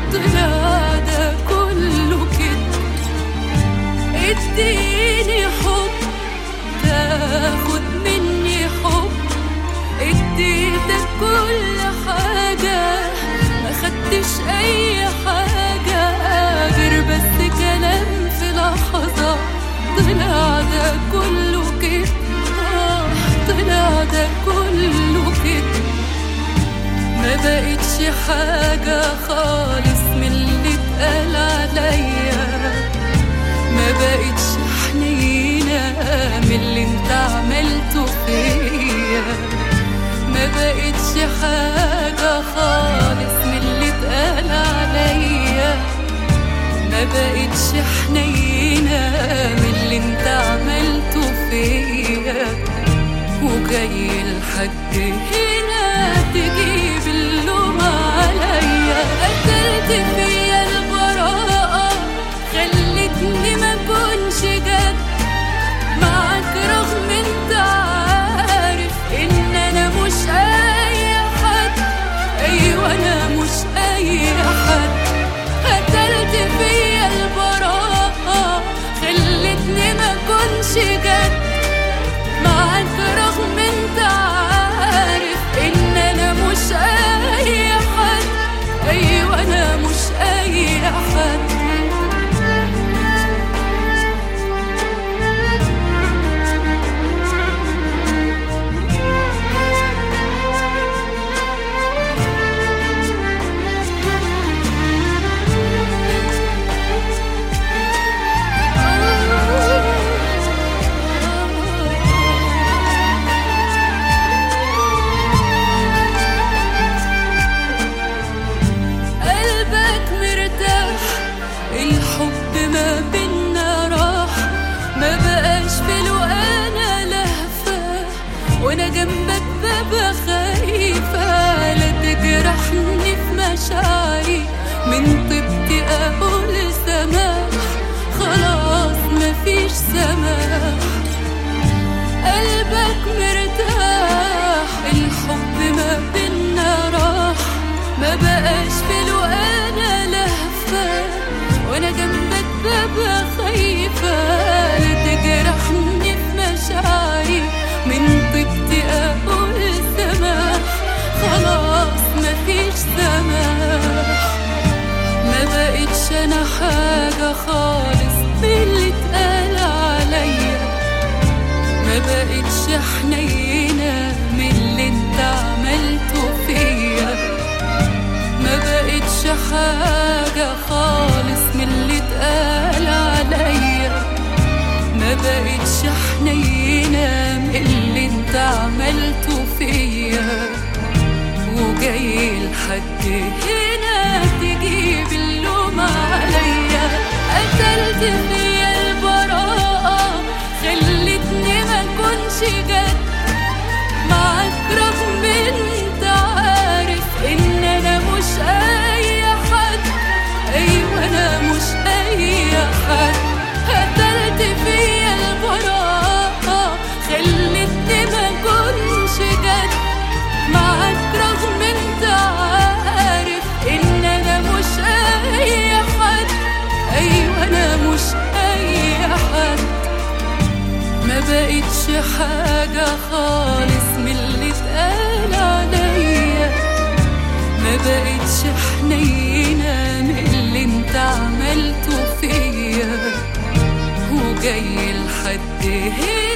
طلع ده كله كده اديني حب تاخد مني حب اديتك كل حاجة ما خدتش اي حاجة غير بس كلام في لحظة طلع ده كله كده آه، طلع ده كله كده ما بقتش حاجة خالص من اللي اتقال عليا ما بقتش حنينة من اللي انت عملته فيا ما بقتش حاجة خالص من اللي اتقال عليا ما بقتش حنينة من اللي انت عملته فيا وجاي لحد هنا تجيب اللوم عليا قتلت فيا البراءة خلتني ما كنش جد معاك رغم انت عارف ان انا مش اي حد ايوه انا مش اي حد قتلت فيا البراءة خلتني ما كنش جد معاك رغم انت عارف ان انا مش اي حد ايوه انا مش اي حد قلبك مرتاح الحب ما بينا راح ما بقاش في له انا لهفة وانا جنبك ببقى خايفة لا تجرحني في مشاعري من طيبتي اقول سماح خلاص مفيش سماح قلبك مرتاح الحب ما بينا راح ما بقاش في له انا لهفة وانا جنبك ببقى خايفة لا تجرحني في مشاعري من طيبتي اقول سماح خلاص مفيش سماح ما بقتش انا حاجة خالص من اللي اتقال عليا ما بقتش حنينة من اللي انت عملته فيا ما بقتش حاجة خالص من اللي اتقال عليا ما بقتش حنينة من اللي انت عملته فيا وجاي لحد هنا تجيب اللوم عليا قتلت فيا البراءة خلتني ما كنش جد معاك رغم انت عارف ان انا مش اي حد ايوه انا مش اي حد قتلت فيا البراءة خلتني ما كنش جد معاك رغم انت عارف ان انا مش اي حد ايوه انا مش اي حد ما بقتش حاجة خالص من اللي اتقال عليا ما بقتش حنينة من اللي انت عملته فيا وجاي لحد هنا